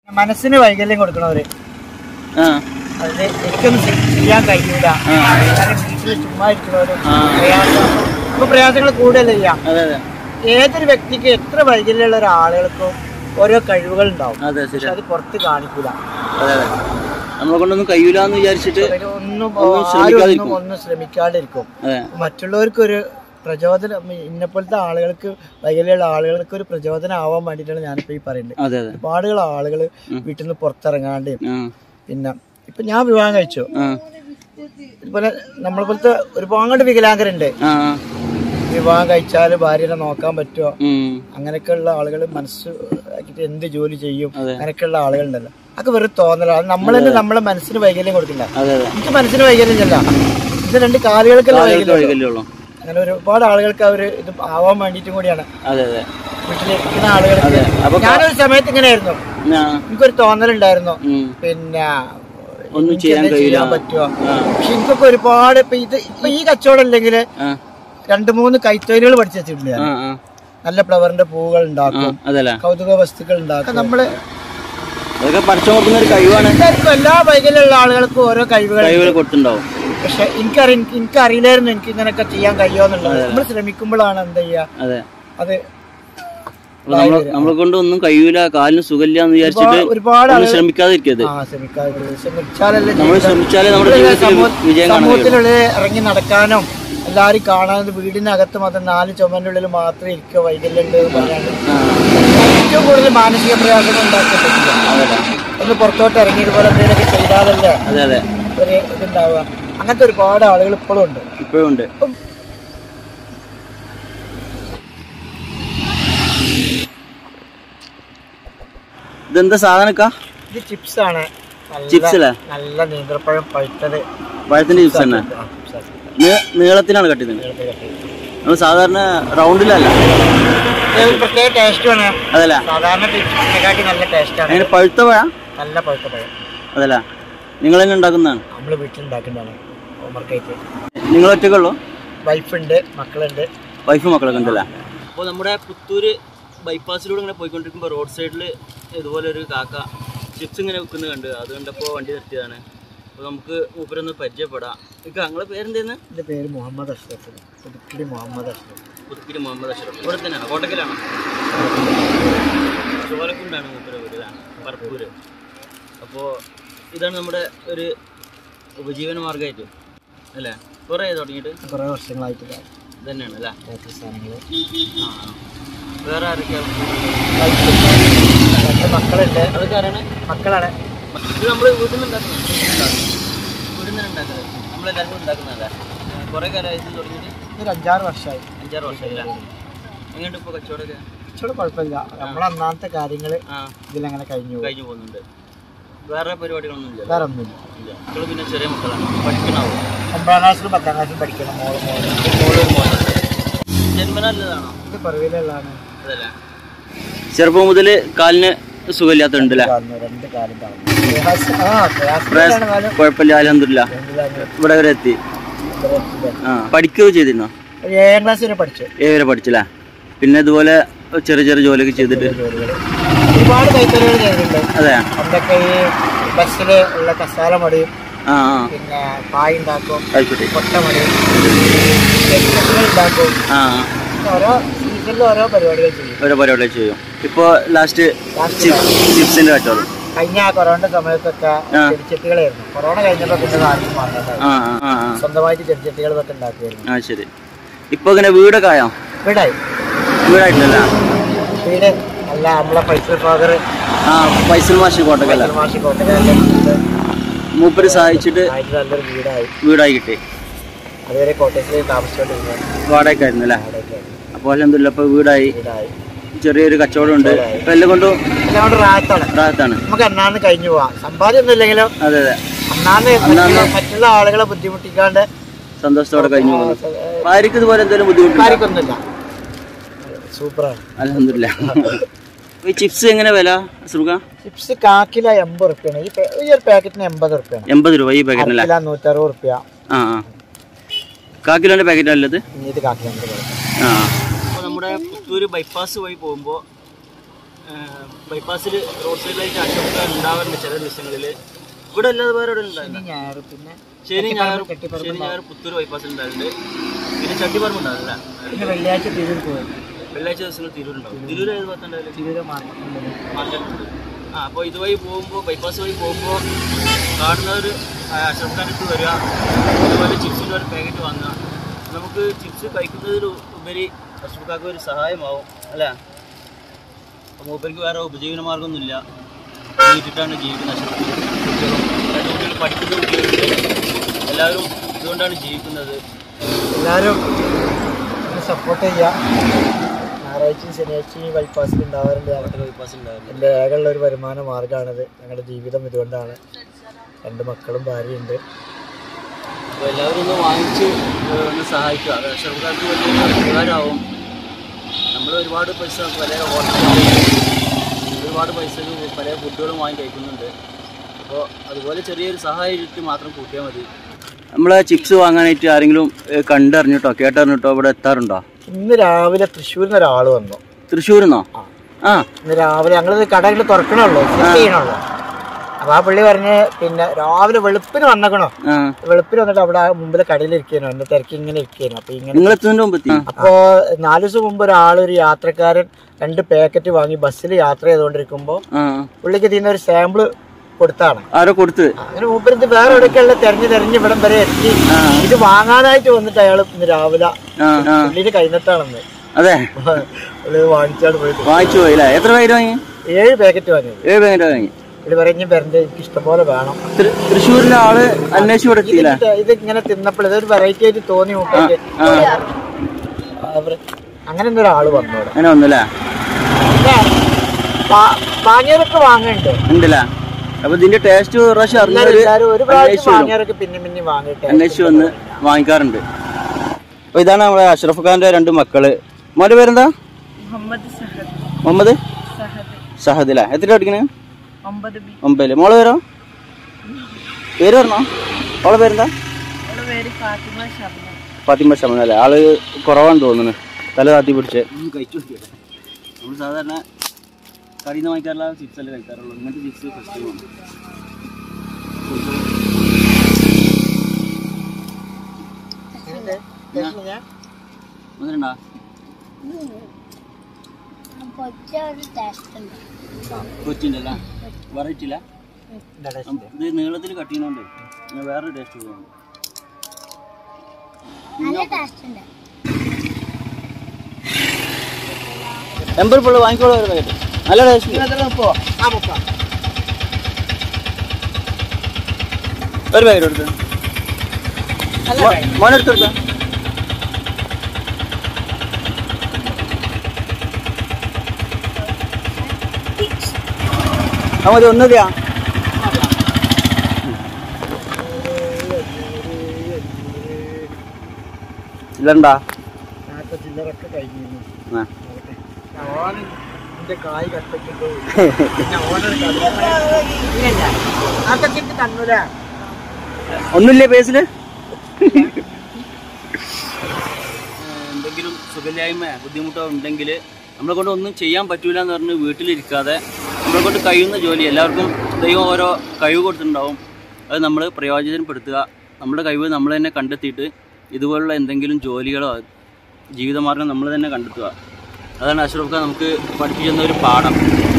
മനസ്സിന് വൈകല്യം കൊടുക്കണവര് ആ അത് എനിക്കൊന്നും ചെ- ചെയ്യാൻ കഴിയൂല കാരണം വീട്ടിൽ ചുമ്മാ ഇരിക്കണവര് ആ. പ്രയാസം ഇപ്പൊ പ്രയാസങ്ങൾ കൂടുതൽ ചെയ്യാം അതെ അതെ ഏതൊരു വ്യക്തിക്ക് എത്ര വൈകല്യമുള്ള ഒരാളുകൾക്കും ഓരോ കഴിവുകൾ ഉണ്ടാവും അതെ ശരി പക്ഷെ അത് പുറത്ത് കാണിക്കൂല അതെ അതെ നമ്മളെ കൊണ്ടൊന്നും കഴിയൂല എന്ന് വിചാരിച്ചിട്ട് അവര് ഒന്നും ഒന്നും ആരും ശ്രമിക്കാതിരിക്കും. ഒന്നും ഒന്നും ശ്രമിക്കാണ്ടിരിക്കും അതെ മറ്റുള്ളവർക്കൊരു പ്രചോദനം ഇന്നെപ്പോലത്തെ ആളുകൾക്ക് വൈകല്യമുള്ള ആളുകൾക്ക് ഒരു പ്രചോദനം ആവാൻ വേണ്ടിയിട്ടാണ് ഞാനിപ്പോ ഈ പറയുന്നത് അതെ അതെ ഒരുപാട് ആളുകൾ വീട്ടിൽ നിന്ന് പുറത്തിറങ്ങാണ്ട് ആ പിന്നെ ഇപ്പൊ ഞാൻ വിവാഹം കഴിച്ചു ആ ഇതുപോലെ നമ്മളെ പോലത്തെ ഒരുപാട് വികലാംഗരുണ്ട് ആ ആ. വിവാഹം കഴിച്ചാൽ ഭാര്യനെ നോക്കാൻ പറ്റുമോ ഉം. അങ്ങനെയൊക്കെയുള്ള ആളുകൾ മനസ്സ് ആക്കിയിട്ട് എന്ത് ജോലി ചെയ്യും അതെ. അങ്ങനെയൊക്കെയുള്ള ആളുകളുണ്ടല്ലോ അതൊക്കെ വെറും തോന്നലാണ് അത് നമ്മൾ തന്നെ നമ്മളെ മനസ്സിന് വൈകല്യം കൊടുക്കില്ല അതെ അതെ എനിക്ക് മനസ്സിന് വൈകല്യം ഇല്ല ഇത് രണ്ട് കാലുകൾക്കുള്ള കാലുകൾക്ക് വൈകല്യം വൈകല്യമുള്ളൂ അങ്ങനെ ഒരുപാട് ആളുകൾക്ക് അവര് ഇത് ആവാൻ വേണ്ടിയിട്ടും കൂടിയാണ് അതെ അതെ വീട്ടിലിരിക്കുന്ന ആളുകൾക്ക് അതെ അപ്പൊ ഞാനൊരു സമയത്ത് ഇങ്ങനെയായിരുന്നു ആ, എനിക്കൊരു തോന്നലുണ്ടായിരുന്നു ഉം. പിന്നെ ഒന്നും എനിക്ക് ചെയ്യാൻ എന്താ കഴിയില്ല. പറ്റുമോ ആ. പക്ഷെ എനിക്കൊക്കെ ഒരുപാട് ഇപ്പൊ ഇത് ഇപ്പൊ ഈ കച്ചവടം ഇല്ലെങ്കിൽ ആ രണ്ട് മൂന്ന് കൈത്തൊഴിലുകൾ പഠിച്ചു വെച്ചിട്ടുണ്ട് ഞാൻ. ആ ആ നല്ല ഫ്ലവറിന്റെ പൂവുകൾ ആ ഉണ്ടാക്കും അതല്ലേ കൗതുക വസ്തുക്കൾ ഉണ്ടാക്കും നമ്മള് അതൊക്കെ പഠിച്ചു നോക്കുന്ന ഒരു കഴിവാണ് എല്ലാവർക്കും എല്ലാ വൈകല്യമുള്ള ആളുകൾക്കും ഓരോ കഴിവുകൾ കഴിവുകൾ കൊടുത്തിട്ടുണ്ടാവും പക്ഷെ എനിക്കറി എനിക്ക് അറിയില്ലായിരുന്നു എനിക്ക് ഇങ്ങനെയൊക്കെ ചെയ്യാൻ കഴിയുമെന്നുള്ളത് നമ്മൾ ശ്രമിക്കുമ്പോഴാണ് എന്താ ചെയ്യുക അതെ അത് അപ്പൊ നമ്മൾ നമ്മളെ കൊണ്ട് ഒന്നും കഴിയൂല കാലിന് സുഖമില്ല എന്ന് വിചാരിച്ചിട്ട് ഒരുപാട് ഒന്നും ശ്രമിക്കാതിരിക്കരുത് ആ ശ്രമിക്കാതെ ശ്രമിച്ചാലല്ലേ നമ്മൾ ജീവിതം- ശ്രമിച്ചാലേ നമ്മുടെ ഇവിടെ ജീവിതത്തിൽ സമൂ- വിജയം കാണാൻ കഴിയുള്ളൂ സമൂഹത്തിനുള്ളിൽ ഇറങ്ങി നടക്കാനും എല്ലാരും കാണാനും വീടിനകത്ത് മാത്രം നാല് ചുമന്റെ ഉള്ളിൽ മാത്രം ഇരിക്കുക വൈകല്യം ഉണ്ട് എന്ന് പറയാണ്ട് ആ, ഏറ്റവും കൂടുതൽ മാനസിക പ്രയാസങ്ങൾ ഉണ്ടാക്കിയിട്ടില്ല അതല്ലേ ഒന്ന് പുറത്തോട്ട് ഇറങ്ങി ഇതുപോലെ എന്തെങ്കിലുമൊക്കെ ചെയ്താലല്ലേ അതെ അതെ ഒരു ഇതുണ്ടാവുക അങ്ങനത്തെ ഒരുപാട് ആളുകൾ ഇപ്പോഴും ഉണ്ട് ഇപ്പോഴും ഉണ്ട് ഇതെന്താ സാധനക്കാ ഇത് ചിപ്സ് ആണ് നല്ല- ചിപ്സ് അല്ലേ നല്ല നീന്തൽപ്പഴം പഴുത്തത് പഴത്തിന്റെ ചിപ്സ് തന്നെ ആ, chips ആക്കി. നീ- നീളത്തിനാണ് കട്ട് ചെയ്തത് നീളത്തിൽ cut ചെയ്ത്. നമ്മൾ സാധാരണ റൗണ്ടിലല്ല ഇത് ഒരു പ്രത്യേക ടേസ്റ്റുമാണ് അതല്ല സാധാരണ ചിപ്സിനെക്കാട്ടി നല്ല ടേസ്റ്റാണ് അങ്ങനെ പഴുത്ത പഴ നല്ല പഴുത്ത പഴം അതല്ല നിങ്ങൾ എങ്ങനെ ഉണ്ടാക്കുന്നതാണ് നമ്മൾ വീട്ടിലുണ്ടാക്കുന്നതാണ് ഹോംവർക്കായിട്ട് നിങ്ങൾ ഒറ്റക്കുള്ളൂ വൈഫുണ്ട് മക്കളുണ്ട് വൈഫ് മക്കളൊക്കെ ഉണ്ടല്ലേ അപ്പോൾ നമ്മുടെ പുത്തൂര് ബൈപ്പാസിലൂടെ ഇങ്ങനെ പോയിക്കൊണ്ടിരിക്കുമ്പോൾ റോഡ് സൈഡിൽ ഇതുപോലെ ഒരു കാക്ക ചിപ്സ് ഇങ്ങനെ വിൽക്കുന്നത് കണ്ട് അത് കണ്ടപ്പോൾ വണ്ടി നിർത്തിയതാണ് അപ്പോൾ നമുക്ക് മൂപ്പരൊന്ന് പരിചയപ്പെടാം ഇക്ക നിങ്ങളെ പേരെന്തേന്ന് എൻ്റെ പേര് മുഹമ്മദ് അഷ്റഫ് പുതുക്കിടി മുഹമ്മദ് അഷ്റഫ് പുതുക്കിരി മുഹമ്മദ് അഷറഫ് ഇവിടെ തന്നെയാണ് കോട്ടക്കലാണ് ചോലക്കുണ്ടാണ് മൂപ്പര വീട് ഇതാണ് പറപ്പൂര് അപ്പോൾ ഇതാണ് നമ്മുടെ ഒരു ഉപജീവന മാർഗമായിട്ട് അല്ലേ കുറേ ആയി തുടങ്ങിയിട്ട് കുറേ വർഷങ്ങളായിട്ട് ഇത് തന്നെയാണ് അല്ലേ ബേക്കറി സാധനങ്ങൾ ആ ആ. വേറെ ആരൊക്കെയാണ് രണ്ട് മക്കളുണ്ട് അതൊക്കെ ആരാണ് മക്കളാണ് ഇത് നമ്മൾ വീട്ടിൽ നിന്ന് ഉണ്ടാക്കുന്നത് വീട്ടിൽ നിന്ന് ഉണ്ടാക്കുന്നത് നമ്മളെല്ലാവരും ഉണ്ടാക്കുന്നതല്ല കുറേ കാലമായി ഇത് തുടങ്ങിയിട്ട് ഇതൊരു അഞ്ചാറ് വർഷമായി അഞ്ചാറ് വർഷമില്ല എങ്ങനെയുണ്ട് ഇപ്പോൾ കച്ചവടമൊക്കെ ഇച്ചിരി കുഴപ്പമില്ല നമ്മളെ അന്നാമത്തെ കാര്യങ്ങൾ ആ ഇതിലങ്ങനെ കഴിഞ്ഞു പോകും കഴിഞ്ഞു പോകുന്നുണ്ട് വേറെ പരിപാടികളൊന്നും ഇല്ല വേറെ ഒന്നുമില്ല ഇല്ല മക്കൾ പിന്നെ ചെറിയ മക്കളാണ് പഠിക്കണാവോ ഒമ്പതാം ക്ലാസ്സിലും പത്താം ക്ലാസ്സിലും പഠിക്കണം മോള് മോള് മോളും മോനും ജന്മനല്ലതാണോ ഇത് പറവിലുള്ളതാണ് അതല്ല ചെറുപ്പം മുതൽ കാലിന് സുഖമില്ലാത്തതുണ്ടല്ലേ കാണുന്നു രണ്ട് കാലം കാണുന്നു പ്രയാസം- ആ പ്രയാസത്തിലാണ് കാലം കുഴപ്പമില്ല അലഹമില്ല ഇവിടെ വരെ എത്തി ആ പഠിക്കുകയോ ചെയ്തിരുന്നോ ഒരു ഏഴാം ക്ലാസ് വരെ പഠിച്ചു ഏ വരെ പഠിച്ചില്ലേ പിന്നെ ഇതുപോലെ ചെറിയ ചെറിയ ജോലിയൊക്കെ ചെയ്തിട്ട് ജോലികൾ ഒരുപാട് കൈത്തറികൾ ചെയ്തിട്ടുണ്ട് അതെ പണ്ടൊക്കെ ഈ ബസ്സിൽ ഉള്ള കസാല മടിയും ആ ആ പിന്നെ പായ് ഉണ്ടാക്കും ആയിക്കോട്ടെ കൊട്ട മടിയും ചെടിച്ചട്ടികൾ ഉണ്ടാക്കും ആ ഓരോ സീസണിൽ ഓരോ പരിപാടികൾ ചെയ്യും ഓരോ പരിപാടി ചെയ്യും ഇപ്പോൾ ലാസ്റ്റ് Last ചിപ്സിന്റെ കച്ചവടം കഴിഞ്ഞ ആ കൊറോണ സമയത്തൊക്കെ ആ. ചെടിച്ചട്ടികളായിരുന്നു കൊറോണ കഴിഞ്ഞപ്പോൾ പിന്നെ ഇത് ആർക്കും വാങ്ങാതായി ആ ആ ആ ആ സ്വന്തമായിട്ട് ചെടിച്ചട്ടികൾ ഇതൊക്കെ ഉണ്ടാക്കിയായിരുന്നു ആ ശരി ഇപ്പോൾ ഇങ്ങനെ വീടൊക്കെ ആയോ വീടായി വീടായിട്ടില്ല വീട് അല്ല നമ്മളെ ഫൈസൽ ഫാദർ ആ പൈസൽ മാഷി കോട്ടക്കല്ല മാഷി കോട്ടക്കാരൻ്റെ മൂപ്പര് സഹായിച്ചിട്ട് ആയിട്ട് നല്ലൊരു വീടായി വീടായി കിട്ടി അതുവരെ കോട്ടയത്തിൽ താമസിച്ചുകൊണ്ടിരുന്നത് വാടകയ്ക്കായിരുന്നു അല്ലേ അവിടെയൊക്കെ അപ്പോൾ അല്ലെന്തില്ല ഇപ്പോൾ വീടായി വീടായി ചെറിയൊരു കച്ചവടം ഉണ്ട് ഇപ്പം എല്ലാം കൊണ്ടും ഇതവിടെ റാത്താണ് റാത്താണ് നമുക്ക് അന്നാന്ന് കഴിഞ്ഞു പോവാം സമ്പാദ്യം ഒന്നും ഇല്ലെങ്കിലും അതെ അതെ അന്നാന്ന് മറ്റുള്ള- മറ്റുള്ള ആളുകളെ ബുദ്ധിമുട്ടിക്കാണ്ട് സന്തോഷത്തോടെ കഴിഞ്ഞു പോകുന്നു ഭാര്യക്ക് ഇതുപോലെ എന്തെങ്കിലും ബുദ്ധിമുട്ടുണ്ട് ആർക്കൊന്നുമില്ല സൂപ്പറാണ് അലഹമില്ല ഈ ചിപ്സ് എങ്ങനെ വില സുഖ ചിപ്സ് കാക്കില എൺപത് റുപ്യാണ് ഈ പേ- ഈ ഒരു പാക്കറ്റിന് എൺപത് റുപ്യാണ് എൺപത് രൂപ ഈ പാക്കറ്റിനല്ലേ കിലോ നൂറ്ററുപത് റുപ്യ ആ ആ കാ കിലോന്റെ പാക്കറ്റ് അല്ലത് ഇനി ഇത് കാക്കില എൺപത് റുപ്യ ആ അപ്പോൾ നമ്മുടെ പുത്തൂര് ബൈപ്പാസ് വഴി പോകുമ്പോൾ ബൈപ്പാസിൽ റോഡ് സൈഡിലായിട്ട് അശോക ഉണ്ടാവാറുണ്ട് ചില ദിവസങ്ങളിൽ ഇവിടെ അല്ലാതെ വേറെ എവിടെ ഉണ്ടാവില്ല ഞായർ പിന്നെ ശനി ഞായർ കെട്ടിപ്പറമ്പ് ശനി ഞായർ പുത്തൂർ ബൈപ്പാസിൽ ഉണ്ടാവില്ല പിന്നെ ചട്ടിപ്പറമ്പ് ഉണ്ടാവില്ല പിന്നെ വെള്ളിയാഴ്ച തിരൂർ പോയി വെള്ളിയാഴ്ച ദിവസങ്ങൾ തിരൂരുണ്ടാവും തിരൂർ ഏത് ഭാഗത്തുണ്ടാവില്ല തിരൂർ മാർക്കറ്റുണ്ട് മാർക്കറ്റ് ആ അപ്പോൾ ഇതുവഴി പോകുമ്പോൾ ബൈപ്പാസ് വഴി പോകുമ്പോൾ കാണുന്നവർ അശോകാനത്ത് വരിക അതുപോലെ ചിപ്സിൻ്റെ ഒരു പാക്കറ്റ് വാങ്ങുക നമുക്ക് ചിപ്സ് കഴിക്കുന്നതിൽ ഉപരി അശോക്കാർക്ക് ഒരു സഹായമാവും അല്ലേ അപ്പോൾ മൂപ്പർക്ക് വേറെ ഉപജീവന മാർഗ്ഗമൊന്നുമില്ല വീട്ടിട്ടാണ് ജീവിക്കുന്നത് അശോക് കുട്ടികൾ പഠിക്കുന്ന കുട്ടികളുണ്ട് എല്ലാവരും ഇതുകൊണ്ടാണ് ജീവിക്കുന്നത് എല്ലാവരും സപ്പോർട്ട് ചെയ്യുക ഞായറാഴ്ചയും ശനിയാഴ്ചയും ബൈപ്പാസിൽ ഉണ്ടാവാറുണ്ട് ഞങ്ങൾക്ക് ബൈപ്പാസ് ഉണ്ടാവില്ല എൻ്റെ ഏകയുള്ള ഒരു വരുമാന മാർഗ്ഗമാണിത് ഞങ്ങളുടെ ജീവിതം ഇതുകൊണ്ടാണ് രണ്ട് മക്കളും ഭാര്യയുണ്ട് അപ്പോൾ എല്ലാവരും ഒന്ന് വാങ്ങിച്ച് ഏഹ് ഒന്ന് സഹായിക്കുക അത് അശോക്കാർക്ക് വലിയ ഉപകാരമാവും നമ്മൾ ഒരുപാട് പൈസ പല ഹോട്ടലുകളിൽ ഒരുപാട് പൈസ പല ഫുഡുകളും വാങ്ങി കഴിക്കുന്നുണ്ട് അപ്പോൾ അതുപോലെ ചെറിയൊരു സഹായിട്ട് മാത്രം കൂട്ടിയാൽ മതി നമ്മളെ ചിപ്സ് വാങ്ങാനായിട്ട് ആരെങ്കിലും കണ്ടറിഞ്ഞിട്ടോ കേട്ടറിഞ്ഞിട്ടോ ഇവിടെ എത്താറുണ്ടോ ഇന്ന് രാവിലെ തൃശ്ശൂരിൽ നിന്ന് ഒരാൾ വന്നു തൃശ്ശൂരിൽ നിന്നോ ആ ഇന്ന് രാവിലെ ഞങ്ങളിത് കടയിൽ തുറക്കണുള്ളൂ ഫിറ്റ് ചെയ്യണുള്ളൂ അപ്പൊ ആ പുള്ളി പറഞ്ഞ് പിന്നെ രാവിലെ വെളുപ്പിന് വന്നേക്കണോ ആ വെളുപ്പിന് വന്നിട്ട് അവിടെ ആ മുമ്പിലെ കടയിൽ ഇരിക്കാനോ എന്റെ തിരക്ക് ഇങ്ങനെ ഇരിക്കാനോ അപ്പൊ ഇങ്ങനെ നിങ്ങൾ എത്തുന്നതിന് മുമ്പ് എത്തി അപ്പോ നാല് ദിവസം മുമ്പ് ഒരാൾ ഒരു യാത്രക്കാരൻ രണ്ട് പാക്കറ്റ് വാങ്ങി ബസ്സിൽ യാത്ര ചെയ്തുകൊണ്ടിരിക്കുമ്പോ ആ പുള്ളിക്ക് ഇതിന്ന് ഒരു സാമ്പിള് കൊടുത്താണ് ആരോ കൊടുത്ത് അങ്ങനെ മൂപ്പരത്ത് വേറെ എവിടേക്കുള്ള തെരഞ്ഞു തെരഞ്ഞ് ഇവിടം വരെ എത്തി ആ ഇത് വാങ്ങാനായിട്ട് വന്നിട്ട് അയാൾ ഇന്ന് രാവിലെ ആ ആ പുള്ളിയുടെ കൈനത്താണെന്ന് അതെ പുള്ളി വാങ്ങിച്ചാണ് പോയത് വാങ്ങിച്ചു പോയില്ലേ എത്ര പേര് വാങ്ങി ഏഴ് പാക്കറ്റ് വാങ്ങിയത് ഏഴ് പേര് വാങ്ങി പുള്ളി പറഞ്ഞ് വരണ്ട എനിക്ക് ഇഷ്ടംപോലെ വേണം തൃ- തൃശ്ശൂരിലെ ആള് അന്വേഷിച്ച് ഇവിടെ എത്തിയില്ലേ ഇത് ഇത് ഇങ്ങനെ തിന്നപ്പോൾ ഇതൊരു വെറൈറ്റി ആയിട്ട് തോന്നി മൂപ്പർക്ക് അവര് അങ്ങനെ ഒരാള് വന്നു ഇവിടെ അങ്ങനെ വന്നല്ലേ പിന്നെ വാ- വാങ്ങിയവരൊക്കെ വാങ്ങുന്നുണ്ട് ഉണ്ടല്ലേ അപ്പൊ ഇതിന്റെ ടേസ്റ്റ് ഒരു പ്രാവശ്യം എല്ലാവരും അറിഞ്ഞവര് എല്ലാവരും ഒരു പ്രാവശ്യം അന്വേഷിച്ച് വരും. വാങ്ങിയവരൊക്കെ പിന്നെ പിന്നെ വാങ്ങിയിട്ട് അന്വേഷിച്ച് വന്ന് വാങ്ങിക്കാറുണ്ട് അപ്പൊ ഇതാണ് നമ്മുടെ അഷ്റഫ് ഖാന്റെ രണ്ട് മക്കള് മോന്റെ പേരെന്താ മുഹമ്മദ് സഹദ് മുഹമ്മദ് സഹദ് ഷഹദ് അല്ലേ എത്ര പഠിക്കണേ ഒമ്പത് ബി ഒമ്പതില് മോളെ പേരോ പേര് പറഞ്ഞോ അവളെ പേരെന്താ അവളുടെ പേര് ഫാത്തിമ ഷബ്ന ഫാത്തിമ ഷമൻ അല്ലേ ആള് കുറവാന്ന് തോന്നുന്നു തല താത്തി പിടിച്ച് കഴിച്ചു നമ്മൾ സാധാരണ കടയിൽ നിന്ന് വാങ്ങിക്കാറുള്ള ചിപ്സ് അല്ലേ കഴിക്കാറുള്ളൂ ഇങ്ങനത്തെ ചിപ്സ് ഫസ്റ്റ് ടൈമാണ് വന്നിട്ടുണ്ടാ കൊച്ചിൻ്റെ അല്ല വെറൈറ്റി ഇല്ല ഇത് നീളത്തിൽ കട്ട് ചെയ്യുന്നോണ്ട് ഇങ്ങനെ വേറൊരു ടേസ്റ്റ് തോന്നുന്നു എൺപത് പുള്ളി വാങ്ങിക്കോളൂ ഒരു പാക്കറ്റ് നല്ല ടേസ്റ്റ് ഒരു പാക്കറ്റ് എടുത്ത് മോനെടുത്ത് കൊടുക്കാം ആ മതി ഒന്നതിയാ ഇല്ലണ്ടാ ചില്ലറൊക്കെ കഴിഞ്ഞിരുന്നു ആ. ഓന് എന്റെ കായ് കട്ടയ്ക്കുമ്പോ പിന്നെ ഓനൊരു അതൊക്കെ എനിക്ക് തന്നൂല ഒന്നുമില്ലേ പേസില് എന്തെങ്കിലും സുഖമില്ലായ്മ ബുദ്ധിമുട്ടോ ഉണ്ടെങ്കിൽ നമ്മളെ കൊണ്ട് ഒന്നും ചെയ്യാൻ പറ്റൂല എന്ന് പറഞ്ഞ് വീട്ടിലിരിക്കാതെ നമ്മളെ കൊണ്ട് കഴിയുന്ന ജോലി എല്ലാവർക്കും ദൈവം ഓരോ കഴിവ് കൊടുത്തിട്ടുണ്ടാവും അത് നമ്മൾ പ്രയോജനപ്പെടുത്തുക നമ്മുടെ കഴിവ് നമ്മൾ തന്നെ കണ്ടെത്തിയിട്ട് ഇതുപോലുള്ള എന്തെങ്കിലും ജോലികളോ ജീവിതമാർഗം നമ്മൾ തന്നെ കണ്ടെത്തുക അതാണ് അഷ്റഫ് ഖാൻ നമുക്ക് പഠിപ്പിച്ചു തന്ന ഒരു പാഠം